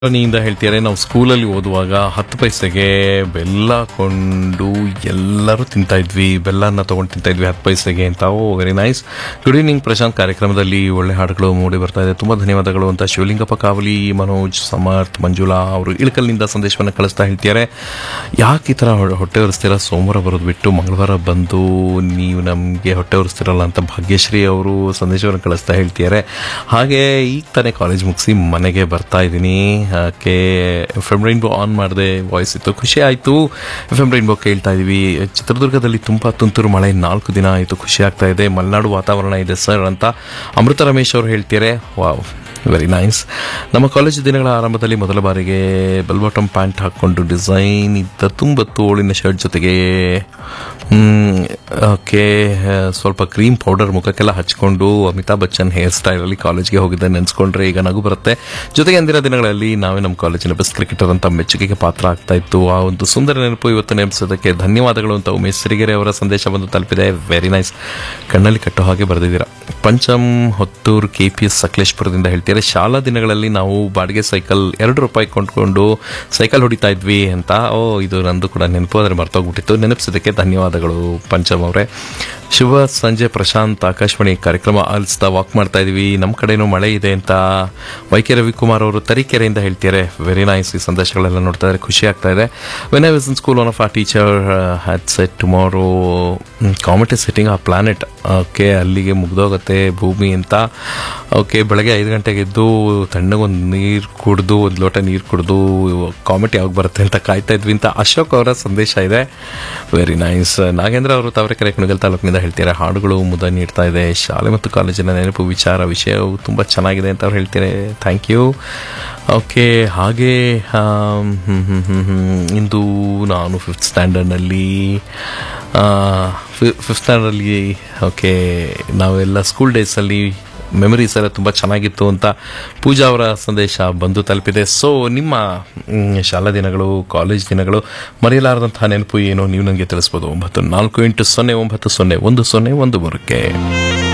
ನಿಂದ ಹೇಳ್ತಿದ್ದಾರೆ ನಾವು ಸ್ಕೂಲಲ್ಲಿ ಓದುವಾಗ ಹತ್ತು ಪೈಸೆಗೆ ಬೆಲ್ಲ ಕೊಂಡು ಎಲ್ಲರೂ ತಿಂತಾ ಇದ್ವಿ ಬೆಲ್ಲನ ತಗೊಂಡು ತಿಂತಾ ಇದ್ವಿ ಹತ್ತು ಪೈಸೆಗೆ ಅಂತ oh very nice good evening Prashanth ಕಾರ್ಯಕ್ರಮದಲ್ಲಿ ಒಳ್ಳೆ ಹಾಡುಗಳು ಮೂಡಿ ಬರ್ತಾ ಇದೆ ತುಂಬಾ ಧನ್ಯವಾದಗಳು ಅಂತ ಶಿವಲಿಂಗಪ್ಪ ಕಾವಲಿ ಮನೋಜ್ ಸಮರ್ಥ್ ಮಂಜುಳಾ ಅವರು ಇಳಕಲ್ನಿಂದ ಸಂದೇಶವನ್ನು ಕಳಿಸ್ತಾ ಹೇಳ್ತಿದ್ದಾರೆ ಯಾಕೆ ಈ ಥರ ಹೊ- ಹೊಟ್ಟೆ ಉರಿಸ್ತೀರಾ ಸೋಮವಾರ ಬರೋದು ಬಿಟ್ಟು ಮಂಗಳವಾರ ಬಂದು ನೀವು ನಮಗೆ ಹೊಟ್ಟೆ ಉರಿಸ್ತಿರಲ್ಲ ಅಂತ ಭಾಗ್ಯಶ್ರೀ ಅವರು ಸಂದೇಶವನ್ನು ಕಳಿಸ್ತಾ ಹೇಳ್ತಿದ್ದಾರೆ ಹಾಗೆ ಈಗ ತಾನೇ ಕಾಲೇಜ್ ಮುಗಿಸಿ ಮನೆಗೆ ಬರ್ತಾ ಇದ್ದೀನಿ ಹಾಗೆ ಎಫ್ ಎಮ್ ರೈನ್ಬೋ ಆನ್ ಮಾಡಿದೆ ವಾಯ್ಸ್ ಇತ್ತು ಖುಷಿ ಆಯಿತು ಎಫ್ ಎಮ್ ರೈನ್ಬೋ ಕೇಳ್ತಾ ಇದ್ವಿ ಚಿತ್ರದುರ್ಗದಲ್ಲಿ ತುಂಬ ತುಂತುರು ಮಳೆ ನಾಲ್ಕು ದಿನ ಆಯಿತು ಖುಷಿ ಆಗ್ತಾ ಇದೆ ಮಲೆನಾಡು ವಾತಾವರಣ ಇದೆ ಸರ್ ಅಂತ ಅಮೃತ ರಮೇಶ್ ಅವರು ಹೇಳ್ತಿದ್ದಾರೆ ವಾವ್ ವೆರಿ ನೈಸ್ ನಮ್ಮ ಕಾಲೇಜು ದಿನಗಳ ಆರಂಭದಲ್ಲಿ ಮೊದಲ ಬಾರಿಗೆ ಬೆಲ್ ಬಾಟಮ್ ಪ್ಯಾಂಟ್ ಹಾಕ್ಕೊಂಡು ಡಿಸೈನ್ ಇದ್ದ ತುಂಬ ತೋಳಿನ ಶರ್ಟ್ ಜೊತೆಗೆ ಓಕೆ ಸ್ವಲ್ಪ ಕ್ರೀಮ್ ಪೌಡರ್ ಮುಖಕ್ಕೆಲ್ಲ ಹಚ್ಕೊಂಡು ಅಮಿತಾಬ್ ಬಚ್ಚನ್ ಹೇರ್ ಸ್ಟೈಲಲ್ಲಿ ಕಾಲೇಜ್ಗೆ ಹೋಗಿದ್ದೆ ನೆನೆಸ್ಕೊಂಡ್ರೆ ಈಗ ನಗು ಬರುತ್ತೆ ಜೊತೆಗೆ ಅಂದಿನ ದಿನಗಳಲ್ಲಿ ನಾವೇ ನಮ್ಮ ಕಾಲೇಜಿನ ಬೆಸ್ಟ್ ಕ್ರಿಕೆಟರ್ ಅಂತ ಮೆಚ್ಚುಗೆಗೆ ಪಾತ್ರ ಆಗ್ತಾ ಇತ್ತು ಆ ಒಂದು ಸುಂದರ ನೆನಪು ಇವತ್ತು ನೆನಪಿಸೋದಕ್ಕೆ ಧನ್ಯವಾದಗಳು ಅಂತ ಉಮೇಶ್ ಸಿರಿಗೆರೆ ಅವರ ಸಂದೇಶ ಬಂದು ತಲುಪಿದೆ ವೆರಿ ನೈಸ್ ಕಣ್ಣಲ್ಲಿ ಕಟ್ಟೋ ಹಾಗೆ ಬರೆದಿದ್ದೀರಾ Pancham Hotthur K P S ಸಕಲೇಶ್ಪುರದಿಂದ ಹೇಳ್ತಾರೆ ಶಾಲಾ ದಿನಗಳಲ್ಲಿ ನಾವು ಬಾಡಿಗೆ ಸೈಕಲ್ ಎರಡು ರೂಪಾಯಿ ಕೊಂಡ್ಕೊಂಡು ಸೈಕಲ್ ಹೊಡಿತಾ ಇದ್ವಿ ಅಂತ ಓ ಇದು ನಂದು ಕೂಡ ನೆನಪು ಆದರೆ ಮರ್ತೋಗ್ಬಿಟ್ಟಿತ್ತು ನೆನಪಿಸೋದಕ್ಕೆ ಧನ್ಯವಾದಗಳು ಪಂಚಮ್ ಅವರೇ ಶುಭ ಸಂಜೆ ಪ್ರಶಾಂತ್ ಆಕಾಶವಾಣಿ ಕಾರ್ಯಕ್ರಮ ಆಲಿಸ್ತಾ ವಾಕ್ ಮಾಡ್ತಾ ಇದೀವಿ ನಮ್ಮ ಕಡೆನೂ ಮಳೆ ಇದೆ ಅಂತ ವೈ ಕೆ ರವಿಕುಮಾರ್ ಅವರು ತರೀಕೆರೆಯಿಂದ ಹೇಳ್ತಾರೆ ವೆರಿ ನೈಸ್ ಈ ಸಂದೇಶಗಳೆಲ್ಲ ನೋಡ್ತಾ ಇದ್ದಾರೆ ಖುಷಿ ಆಗ್ತಾ ಇದೆ when I was in school one of a teacher had set tomorrow comet is sitting a planet okay ಅಲ್ಲಿಗೆ ಮುಗ್ದೋಗುತ್ತೆ ಭೂಮಿ ಅಂತ ಓಕೆ ಬೆಳಗ್ಗೆ ಐದು ಗಂಟೆಗೆ ಎದ್ದು ತಣ್ಣಗೊಂದು ನೀರು ಕುಡಿದು ಒಂದು ಲೋಟ ನೀರು ಕುಡಿದು ಕಾಮೆಟ್ ಯಾವಾಗ ಬರುತ್ತೆ ಅಂತ ಕಾಯ್ತಾ ಇದ್ವಿ ಅಂತ ಅಶೋಕ್ ಅವರ ಸಂದೇಶ ಇದೆ ವೆರಿ ನೈಸ್ ನಾಗೇಂದ್ರ ಅವರು ತಾವರೆಕೆರೆ ಕುಣಗಲ್ ತಾಲೂಕಿನಿಂದ ಹೇಳ್ತಾರೆ ಹಾಡುಗಳು ಮುದ ನೀಡ್ತಾ ಇದೆ ಶಾಲೆ ಮತ್ತು ಕಾಲೇಜಿನ ನೆನಪು ವಿಚಾರ ವಿಷಯವು ತುಂಬ ಚೆನ್ನಾಗಿದೆ ಅಂತ ಅವ್ರು ಹೇಳ್ತಾರೆ ಥ್ಯಾಂಕ್ ಯು ಓಕೆ ಹಾಗೆ ಆಮ್, ಹ್ಮ್, ಹ್ಮ್, ಹ್ಮ್, ಹ್ಮ್, ಇಂದು ನಾನು ಫಿಫ್ತ್ ಸ್ಟ್ಯಾಂಡರ್ಡ್ನಲ್ಲಿ ಫಿಫ್ತ್ ಸ್ಟ್ಯಾಂಡರ್ಡಲ್ಲಿ ಓಕೆ ನಾವೆಲ್ಲ ಸ್ಕೂಲ್ ಡೇಸಲ್ಲಿ ಮೆಮರೀಸ್ ಎಲ್ಲ ತುಂಬ ಚೆನ್ನಾಗಿತ್ತು ಅಂತ ಪೂಜಾ ಅವರ ಸಂದೇಶ ಬಂದು ತಲುಪಿದೆ ಸೊ ನಿಮ್ಮ ಮ್, ಶಾಲಾ ದಿನಗಳು ಕಾಲೇಜ್ ದಿನಗಳು ಮರೆಯಲಾರದಂತಹ ನೆನಪು ಏನು ನೀವು ನನಗೆ ತಿಳಿಸ್ಬೋದು ಒಂಬತ್ತು ನಾಲ್ಕು ಎಂಟು ಸೊನ್ನೆ ಒಂಬತ್ತು ಸೊನ್ನೆ ಒಂದು ಸೊನ್ನೆ ಒಂದು ಮೂರಕ್ಕೆ